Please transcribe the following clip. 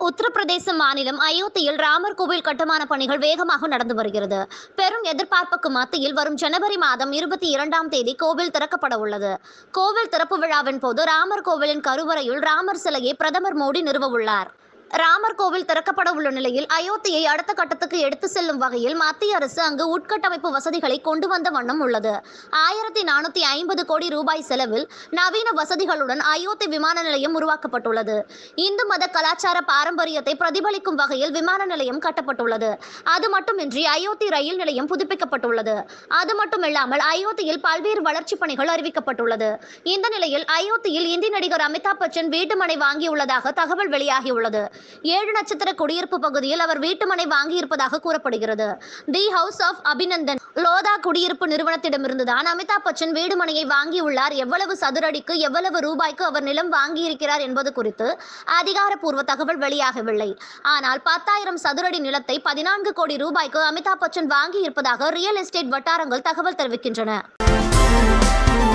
உத்தரப்பிரதேச மாநிலம் அயோத்தியில் ராமர் கோவில் கட்டுமான பணிகள் வேகமாக நடந்து வருகிறது பெரும் எதிர்பார்ப்புக்கு மத்தியில் வரும் ஜனவரி மாதம் இருபத்தி இரண்டாம் தேதி கோவில் திறக்கப்பட உள்ளது கோவில் திறப்பு விழாவின் போது ராமர் கோவிலின் கருவறையுள் ராமர் சிலையை பிரதமர் மோடி நிறுவ உள்ளார் ராமர் கோவில் திறக்கப்பட உள்ள நிலையில் அயோத்தியை அடுத்த கட்டத்துக்கு எடுத்து செல்லும் வகையில் மத்திய அரசு அங்கு உட்கட்டமைப்பு வசதிகளை கொண்டு வந்த வண்ணம் உள்ளது ஆயிரத்தி நானூத்தி ஐம்பது கோடி ரூபாய் செலவில் நவீன வசதிகளுடன் அயோத்தி விமான நிலையம் உருவாக்கப்பட்டுள்ளது இந்து மத கலாச்சார பாரம்பரியத்தை பிரதிபலிக்கும் வகையில் விமான நிலையம் கட்டப்பட்டுள்ளது அது மட்டுமின்றி அயோத்தி ரயில் நிலையம் புதுப்பிக்கப்பட்டுள்ளது அது மட்டுமில்லாமல் அயோத்தியில் பல்வேறு வளர்ச்சிப் பணிகள் அறிவிக்கப்பட்டுள்ளது இந்த நிலையில் அயோத்தியில் இந்தி நடிகர் அமிதாப் பச்சன் வீட்டுமனை வாங்கியுள்ளதாக தகவல் வெளியாகியுள்ளது ஏழு நட்சத்திர குடியிருப்பு பகுதியில் அவர் வீட்டுமனை வாங்கியிருப்பதாக கூறப்படுகிறது the house of Abhinandan Lodha குடியிருப்பு நிறுவனத்திடமிருந்துதான் அமிதாப் பச்சன் வீடுமனையை வாங்கியுள்ளார் எவ்வளவு சதுரடிக்கு எவ்வளவு ரூபாய்க்கு அவர் நிலம் வாங்கியிருக்கிறார் என்பது குறித்து அதிகாரப்பூர்வ தகவல் வெளியாகவில்லை ஆனால் பத்தாயிரம் சதுரடி நிலத்தை பதினான்கு கோடி ரூபாய்க்கு அமிதாப் பச்சன் வாங்கியிருப்பதாக ரியல் எஸ்டேட் வட்டாரங்கள் தகவல் தெரிவிக்கின்றன